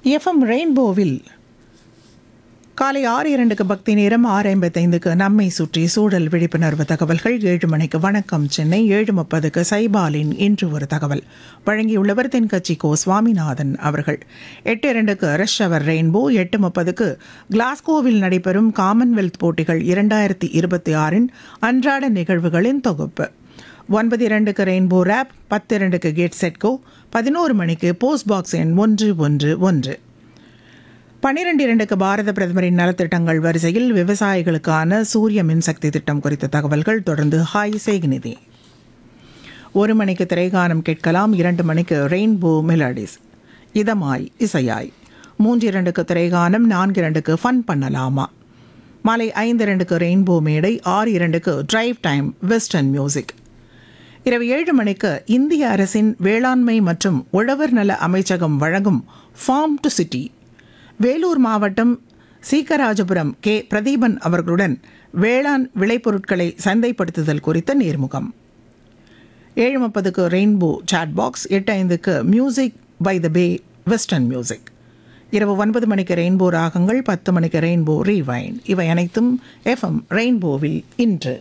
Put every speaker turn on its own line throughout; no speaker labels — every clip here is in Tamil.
எஃப்எம் ரெயின்போவில் காலை ஆறு இரண்டுக்கு பக்தி நேரம் ஆறு ஐம்பத்தைந்துக்கு நம்மை சுற்றி சூழல் விழிப்புணர்வு தகவல்கள் ஏழு மணிக்கு வணக்கம் சென்னை ஏழு முப்பதுக்கு சைபாலின் இன்று ஒரு தகவல் வழங்கியுள்ளவர் தென்கட்சி கோ சுவாமிநாதன் அவர்கள் எட்டு இரண்டுக்கு ரஷ் அவர் ரெயின்போ எட்டு முப்பதுக்கு கிளாஸ்கோவில் நடைபெறும் காமன்வெல்த் போட்டிகள் இரண்டாயிரத்தி இருபத்தி ஆறின் அன்றாட நிகழ்வுகளின் தொகுப்பு ஒன்பது இரண்டுக்கு ரெயின்போ ரேப் பத்து இரண்டுக்கு கேட் செட்கோ பதினோரு மணிக்கு போஸ்ட் பாக்ஸ் எண் ஒன்று ஒன்று ஒன்று பனிரெண்டு இரண்டுக்கு பாரத பிரதமரின் நலத்திட்டங்கள் வரிசையில் விவசாயிகளுக்கான சூரிய மின்சக்தி திட்டம் குறித்த தகவல்கள் தொடர்ந்து ஹாய் சேகநிதி ஒரு மணிக்கு திரைகானம் கேட்கலாம் இரண்டு மணிக்கு ரெயின்போ மெலடிஸ் இதமாய் இசையாய் மூன்று இரண்டுக்கு திரைகானம் நான்கு இரண்டுக்கு ஃபன் பண்ணலாமா மாலை ஐந்து இரண்டுக்கு ரெயின்போ மேடை ஆறு இரண்டுக்கு டிரைவ் டைம் வெஸ்டர்ன் மியூசிக் இரவு ஏழு மணிக்கு இந்திய அரசின் வேளாண்மை மற்றும் உழவர் நல அமைச்சகம் வழங்கும் ஃபார்ம் டு சிட்டி வேலூர் மாவட்டம் சீக்கராஜபுரம் கே பிரதீபன் அவர்களுடன் வேளாண் விளைபொருட்களை சந்தைப்படுத்துதல் குறித்த நேர்முகம் ஏழு முப்பதுக்கு ரெயின்போ சாட் பாக்ஸ் எட்டு ஐந்துக்கு music by the bay western music இரவு ஒன்பது மணிக்கு ரெயின்போ ராகங்கள் பத்து மணிக்கு ரெயின்போ ரீவைன் இவை அனைத்தும் எஃப்எம் ரெயின்போவில் இன்று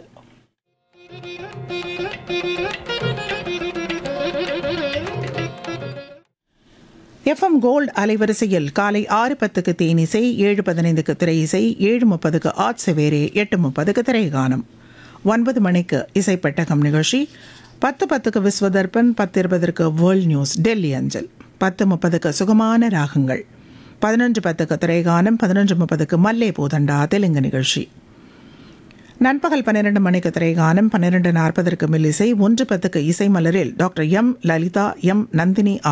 எஃப்எம் கோல்ட் அலைவரிசையில் காலை ஆறு பத்துக்கு தேனிசை ஏழு பதினைந்துக்கு திரை இசை ஏழு முப்பதுக்கு ஆட் செவேரே எட்டு முப்பதுக்கு திரைகானம் ஒன்பது மணிக்கு இசைப்பெட்டகம் நிகழ்ச்சி பத்து பத்துக்கு விஸ்வதர்பன் பத்து இருபதற்கு வேர்ல்ட் நியூஸ் டெல்லி அஞ்சல் பத்து முப்பதுக்கு சுகமான ராகங்கள் பதினொன்று பத்துக்கு திரைகானம் பதினொன்று முப்பதுக்கு மல்லே பூதண்டா தெலுங்கு நிகழ்ச்சி நண்பகல் பன்னிரண்டு மணிக்கு திரைகானம் பன்னிரண்டு நாற்பதற்கு மில்லிசை ஒன்று பத்துக்கு இசை மலரில் doctor M Lalitha M Nandini